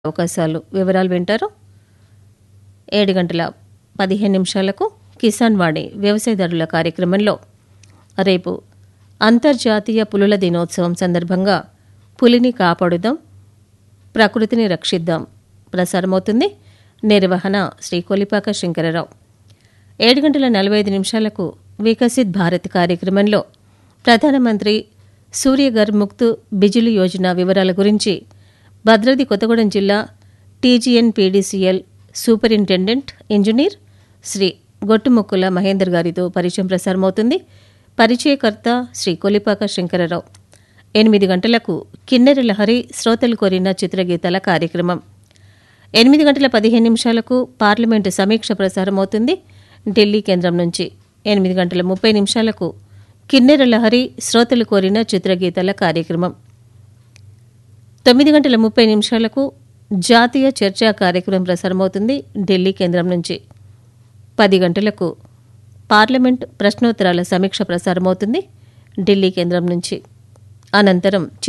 అవకాశాలు వివరాలు వింటారు ఏడు గంటల పదిహేను నిమిషాలకు కిసాన్ వాణి వ్యవసాయదారుల కార్యక్రమంలో రేపు అంతర్జాతీయ పులుల దినోత్సవం సందర్భంగా పులిని కాపాడుదాం ప్రకృతిని రక్షిద్దాం ప్రసారమవుతుంది నిర్వహణ శ్రీ కొలిపాక శంకరరావు ఏడు గంటల నలభై ఐదు నిమిషాలకు వికసిత్ భారత్ కార్యక్రమంలో ప్రధానమంత్రి సూర్యఘర్ ముక్త్ బిజిలీ యోజన వివరాల గురించి భద్రాద్రి కొత్తగూడెం జిల్లా TGN PDCL superintendent engineer Shri Gottumukkula Mahender గారితో పరిచయం ప్రసారమవుతుంది పరిచయకర్త శ్రీ కొలిపాక శంకరరావు ఎనిమిది గంటలకు కిన్నెర లహరి శ్రోతలు కోరిన చిత్రగీతాల కార్యక్రమం ఎనిమిది గంటల పదిహేను నిమిషాలకు పార్లమెంటు సమీక్ష ప్రసారమవుతుంది ఢిల్లీ కేంద్రం నుంచి ఎనిమిది గంటల ముప్పై నిమిషాలకు కిన్నెర లహరి శ్రోతలు కోరిన చిత్రగీతాల కార్యక్రమం తొమ్మిది గంటల ముప్పై నిమిషాలకు జాతీయ చర్చా కార్యక్రమం ప్రసారమవుతుంది ఢిల్లీ కేంద్రం నుంచి పది గంటలకు పార్లమెంట్ ప్రశ్నోత్తరాల సమీక్ష ప్రసారమవుతుంది ఢిల్లీ కేంద్రం నుంచి అనంతరం